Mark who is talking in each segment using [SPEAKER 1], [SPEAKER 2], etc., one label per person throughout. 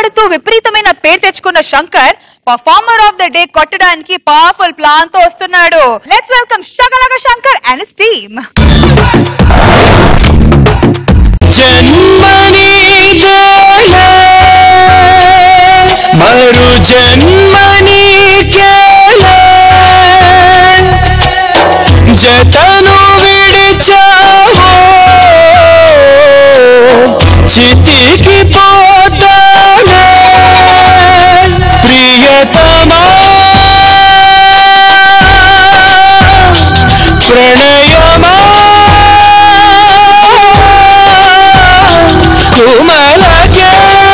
[SPEAKER 1] పాడుతూ విపరీతమైన పేరు తెచ్చుకున్న Shankar performer of the day కొట్టడానికి పవర్ఫుల్ ప్లాన్ తో వస్తున్నాడు let's welcome Sakalaka Shankar and team
[SPEAKER 2] మరు జన్మని జతను విడిచావో చితికి పోతానే ప్రియతమా ప్రణయమా కుమలకే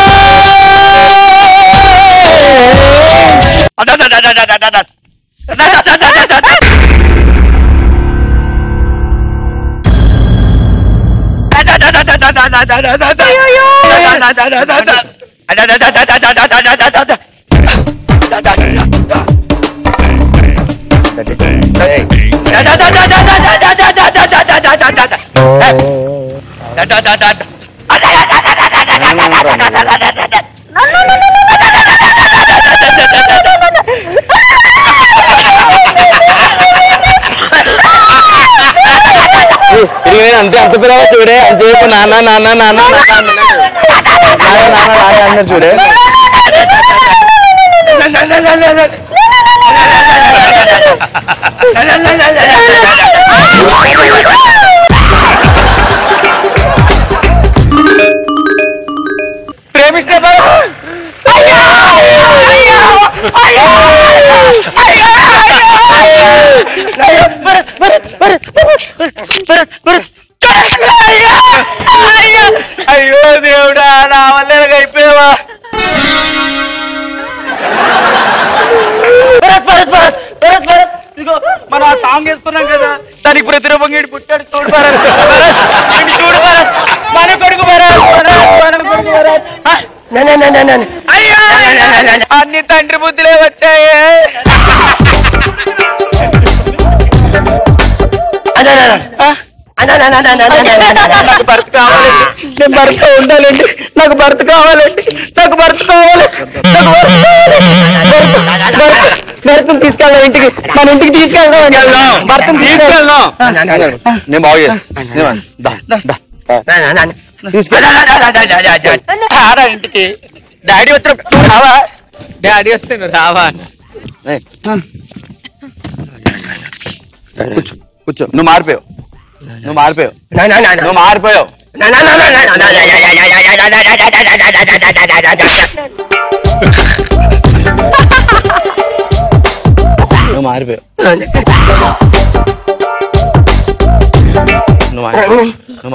[SPEAKER 3] తిరిగి అంతే అంత పిల్లవా చూడే అంతసేపు నాన్న నాన్న నాన్న నాన్న నాన్న నాన్న నాన్న అన్నారు చూడే
[SPEAKER 2] ప్రేమిస్తే అయ్యో దేవుడా నా వల్ల అయిపోయావా భరత్ భరత్ భరత్ భరత్ భరత్ ఇదిగో మనం ఆ సాంగ్ వేసుకున్నాం కదా దానికి ప్రతిరూపంగా ఇటు పుట్టాడు చూడు భరత్ భరత్ ఇటు చూడు భరత్ మన కొడుకు భరత్ భరత్ మన కొడుకు భరత్ ఆ, అయ్యో అన్ని తండ్రి బుద్ధులే వచ్చాయి నాకు భర్త కావాలండి నేను భర్త ఉండాలండి నాకు భర్త కావాలండి నాకు భర్త కావాలి నాకు భర్త కావాలి. భర్త- భర్తను తీసుకెళ్దాం ఇంటికి మన ఇంటికి తీసుకెళ్దాం భర్తను తీసుకెళ్దాం
[SPEAKER 3] నేను బాగు చేస్తాను దా, దా.
[SPEAKER 2] ఆరా ఇంటికి డాడీ వచ్చిన రావా డాడీ వస్తే నువ్వు రావా
[SPEAKER 3] ఏయ్. కూర్చో కూర్చో నువ్వు మారిపోయావు నువ్వు మారిపోయావు నువ్వు మారిపోయావు నువ్వు మారిపోయావు నువ్వు మారిపోయావు నువ్వు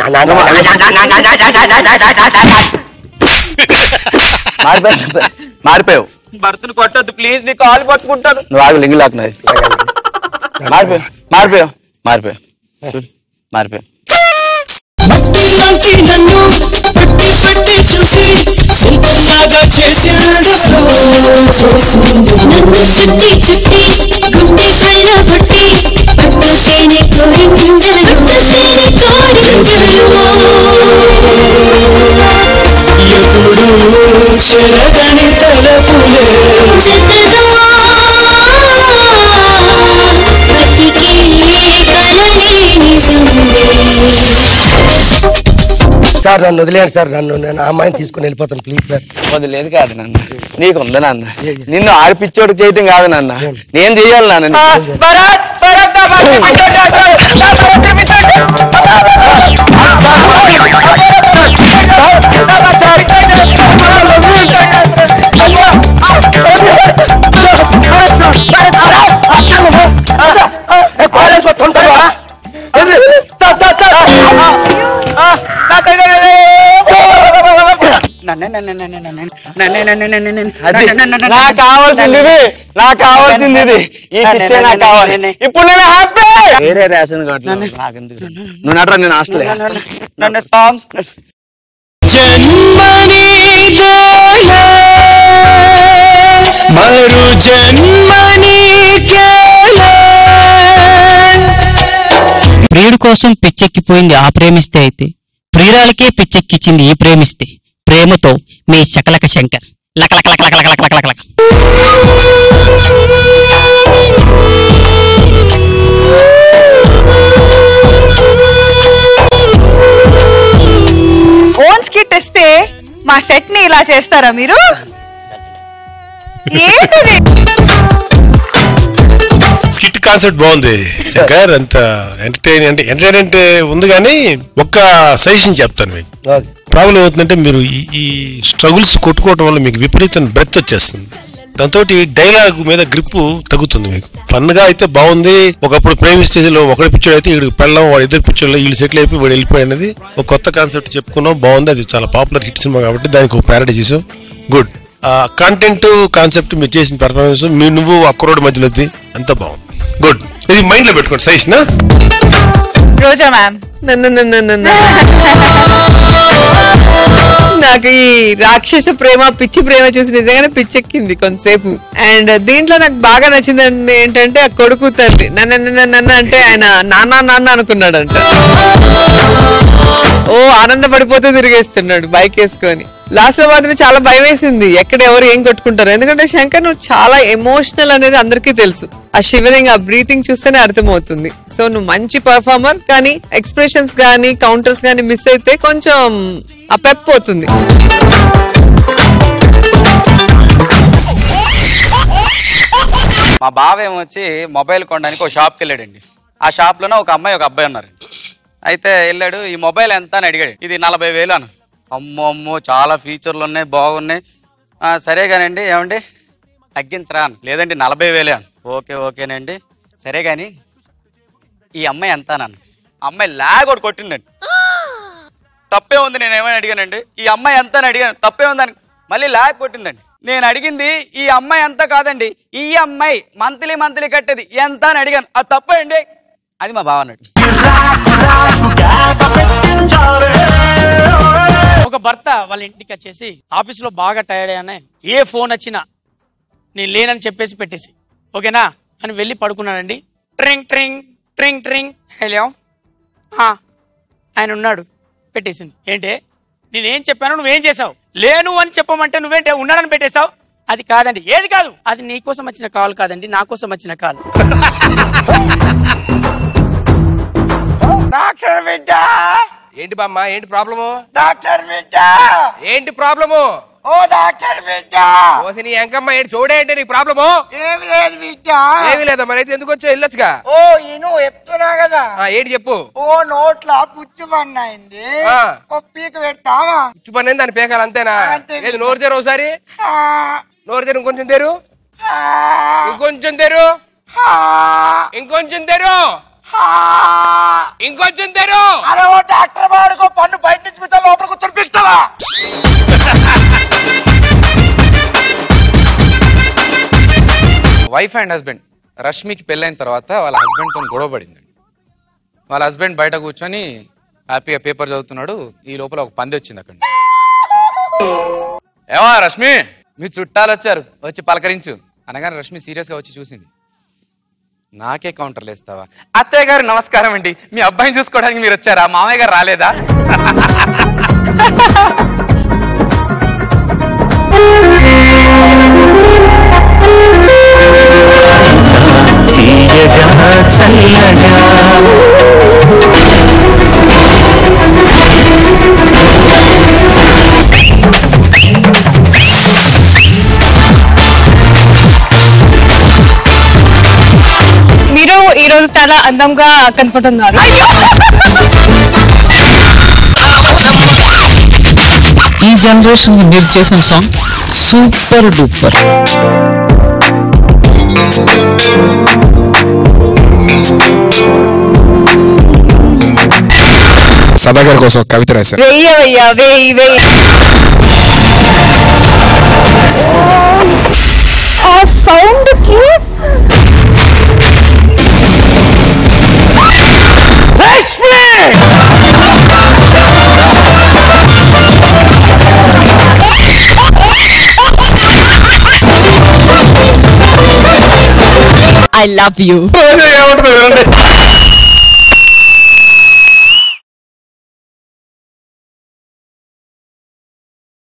[SPEAKER 3] మారిపోయావు మారిపోయావు
[SPEAKER 2] భర్తను కొట్టద్దు ప్లీజ్ నీ కాలు పట్టుకుంటాను
[SPEAKER 3] నువ్వు ఆగు లింగి లాక్కున్నది మారిపోయావు మారిపోయావు మారిపోయావు చూడు, మారిపోయావు
[SPEAKER 4] మట్టిలోకి నన్ను పట్టి పట్టి చూసి శిల్పంలాగా చేసిందో నన్ను చుట్టి చుట్టి గుండె కళ్ళ కొట్టి పట్టుకేని కోరిందరు పట్టుకేని కోరిందరు
[SPEAKER 2] ఎప్పుడు చెరగని తలపులే
[SPEAKER 4] జతగా బతికే కలనే నిజమే
[SPEAKER 5] సార్ నన్ను వదిలేయండి సార్ నన్ను నేను ఆ అమ్మాయిని తీసుకుని వెళ్ళిపోతాను ప్లీజ్ సార్
[SPEAKER 3] వదిలేదు కాదు నాన్న నీకు ఉంది నాన్న నిన్ను ఆడిపిచ్చోడు చేయటం కాదు నాన్న నేను చెయ్యాలి నాన్న
[SPEAKER 2] భరత్ భరత్ నా భర్త పిచ్చోడు. నా భర్త పిచ్చోడు.
[SPEAKER 3] అది నాకు కావాల్సింది ఇది నాకు కావాల్సింది ఇది ఈ పిచ్చే నాకు కావాలి ఇప్పుడు నేను హ్యాపీ వేరే రేషన్ కార్డు నాకెందుకు నువ్వు నడరా నేను హాస్టల్
[SPEAKER 2] నన్ను సాంగ్
[SPEAKER 4] జన్మని దోయే మరు జన్మని
[SPEAKER 6] ప్రియుడి కోసం పిచ్చెక్కిపోయింది ఆ ప్రేమిస్తే అయితే ప్రియురాలకే పిచ్చెక్కిచ్చింది ఈ ప్రేమిస్తే ప్రేమతో మీ శకలక శంకర్ లక లక లక లక లక లక లక లక
[SPEAKER 1] ఓన్ స్కిట్ ఇస్తే మా సెట్ ని ఇలా చేస్తారా మీరు ఏంటిది
[SPEAKER 7] స్కిట్ కాన్సెప్ట్ బాగుంది శంకర్ అంత ఎంటర్టైన్ అంటే ఎంటర్టైన్మెంట్ ఉంది కానీ ఒక్క సజెషన్ చెప్తాను మీకు ప్రాబ్లం ఏమవుతుందంటే మీరు ఈ- ఈ స్ట్రగుల్స్ కొట్టుకోవడం వల్ల మీకు విపరీతమైన బ్రెత్ వచ్చేస్తుంది దాంతో డైలాగ్ మీద గ్రిప్ తగ్గుతుంది మీకు ఫన్ గా అయితే బాగుంది ఒకప్పుడు ప్రేమ స్టేజ్ లో ఒకటి పిక్చర్ అయితే వీడికి పెళ్ళం వాడు ఇద్దరు పిక్చర్ లో వీళ్ళు సెటిల్ అయిపోయి వాడు వెళ్ళిపోయి అనేది ఒక కొత్త కాన్సెప్ట్ చెప్పుకున్నాం బాగుంది అది చాలా పాపులర్ హిట్ సినిమా కాబట్టి దానికి ఒక ప్యారడీ చేసాం గుడ్ కంటెంట్ కాన్సెప్ట్ మీరు చేసిన పెర్ఫార్మెన్స్ మీ నువ్వు అక్కరోడ్ మధ్యలోది అంతా బాగుంది గుడ్ ఇది మైండ్ లో పెట్టుకోండి సజెషన్
[SPEAKER 1] రోజా మ్యామ్
[SPEAKER 8] నాకు ఈ రాక్షస ప్రేమ పిచ్చి ప్రేమ చూసి నిజంగానే పిచ్చెక్కింది కొంతసేపు అండ్ దీంట్లో నాకు బాగా నచ్చింది ఏంటంటే ఆ కొడుకు తల్లి నన్ను నన్ను నన్ను అంటే ఆయన నాన్న నాన్న అనుకున్నాడంట ఓ ఆనందపడిపోతూ తిరిగేస్తున్నాడు బైక్ వేసుకొని లాస్ట్ లో మాత్రం చాలా భయం వేసింది ఎక్కడ ఎవరు ఏం కొట్టుకుంటారు ఎందుకంటే శంకర్ నువ్వు చాలా ఎమోషనల్ అనేది అందరికీ తెలుసు ఆ షివరింగ్ ఆ బ్రీతింగ్ చూస్తేనే అర్థమవుతుంది సో నువ్వు మంచి పర్ఫార్మర్ కానీ ఎక్స్ప్రెషన్స్ గానీ కౌంటర్స్ గానీ మిస్ అయితే కొంచెం ఆ పెప్ పోతుంది
[SPEAKER 2] మా బావ ఏమొచ్చి మొబైల్ కొనడానికి ఒక షాప్కి వెళ్ళాడండి ఆ షాప్ లోనే ఒక అమ్మాయి ఒక అబ్బాయి ఉన్నారు అయితే వెళ్ళాడు ఈ మొబైల్ ఎంత అని అడిగాడు ఇది నలభై వేలు అను అమ్మో అమ్మో చాలా ఫీచర్లు ఉన్నాయి బాగున్నాయి "ఆ, సరే కానండి ఏమండి తగ్గించరా అని లేదండి నలభై వేలే అను ఓకే ఓకేనండి సరే కానీ ఈ అమ్మాయి ఎంత అన్నాను అమ్మాయి లాగ్ ఒకటి కొట్టిందండి తప్పే ఉంది నేను ఏమని అడిగానండి ఈ అమ్మాయి ఎంత అని అడిగాను తప్పే ఉందని మళ్ళీ లాగ్ కొట్టిందండి నేను అడిగింది ఈ అమ్మాయి ఎంత కాదండి ఈ అమ్మాయి మంత్లీ మంత్లీ కట్టేది ఎంత అని అడిగాను అది తప్పే అండి అది మా బావ అన్నాడు
[SPEAKER 9] ఒక భర్త వాళ్ళ ఇంటికి వచ్చేసి ఆఫీస్ లో బాగా టైర్డ్ అయ్యానే ఏ ఫోన్ వచ్చినా నేను లేనని చెప్పేసి పెట్టేసి ఓకేనా అని వెళ్ళి పడుకున్నానండి ట్రింగ్ ట్రింగ్ ట్రింగ్ ట్రింగ్ హలో ఆ, ఆయన ఉన్నాడు పెట్టేసింది ఏంటే నేనేం చెప్పాను నువ్వేం చేసావు లేను అని చెప్పమంటే నువ్వేంటే ఉన్నానని పెట్టేశావు అది కాదండి ఏది కాదు అది నీ కోసం వచ్చిన కాల్ కాదండి నా కోసం వచ్చిన కాల్
[SPEAKER 10] డాక్టర్ బిడ్డ ఏంటి బామ్మ ఏంటి ప్రాబ్లము
[SPEAKER 2] డాక్టర్ బిడ్డ
[SPEAKER 10] ఏంటి ప్రాబ్లము
[SPEAKER 2] ఓ డాక్టర్ బిడ్డ
[SPEAKER 10] ఓసి నీ ఎంకమ్మ ఏంటి చూడే ఏంటి నీకు ప్రాబ్లము
[SPEAKER 2] ఏమి లేదు బిడ్డ
[SPEAKER 10] ఏమీ లేదా మరి అయితే ఎందుకు వచ్చావు వెళ్ళొచ్చుగా
[SPEAKER 2] ఓ ఇను చెప్తున్నా కదా
[SPEAKER 10] ఆ, ఏంటి చెప్పు
[SPEAKER 2] ఓ నోట్ల పుచ్చు పన్నైంది
[SPEAKER 10] ఆ.
[SPEAKER 2] ఓ పీక పెడతావా
[SPEAKER 10] ఇచ్చు పని దాని పేకాలు అంతేనా
[SPEAKER 2] అంతే.
[SPEAKER 10] ఏది నోరు తెరు ఒకసారి
[SPEAKER 2] ఆ,
[SPEAKER 10] నోరు తెరు ఇంకొంచెం తెరు
[SPEAKER 2] ఆ,
[SPEAKER 10] ఇంకొంచెం తెరు
[SPEAKER 2] ఆ,
[SPEAKER 10] ఇంకొంచెం తెరు
[SPEAKER 2] ఆ.
[SPEAKER 10] ఇంకొంచెం తెరు
[SPEAKER 2] అరే ఓ డాక్టర్ వాడుకో పన్ను బయట నుంచి పిస్తా లోపల కూర్చొని పీకుతావా
[SPEAKER 11] వైఫ్ అండ్ హస్బెండ్ రష్మికి పెళ్ళైన తర్వాత వాళ్ళ హస్బెండ్ తో గొడవ పడింది వాళ్ళ హస్బెండ్ బయట కూర్చొని హ్యాపీగా పేపర్ చదువుతున్నాడు ఈ లోపల ఒక పంది వచ్చింది అక్కడ ఏమా రష్మి మీ చుట్టాలు వచ్చారు వచ్చి పలకరించు అనగానే రష్మి సీరియస్ గా వచ్చి చూసింది నాకే కౌంటర్లు వేస్తావా అత్తయ్య గారు నమస్కారం అండి మీ అబ్బాయిని చూసుకోవడానికి మీరు వచ్చారా మామయ్య గారు రాలేదా
[SPEAKER 4] తీయగా చల్లగా
[SPEAKER 8] మీరు ఈ రోజు చాలా అందంగా కనపడుతున్నారు
[SPEAKER 12] ఈ జనరేషన్ కి మీరు చేసిన సాంగ్ సూపర్ డూపర్
[SPEAKER 13] సదాగర్ కోసం ఒక కవిత రాశాను
[SPEAKER 8] వెయ్యవయ్యా వెయ్యి వెయ్యి ఆ సౌండ్ కి
[SPEAKER 12] ఐ లవ్ యూ
[SPEAKER 7] ఏమంటుంది వినండి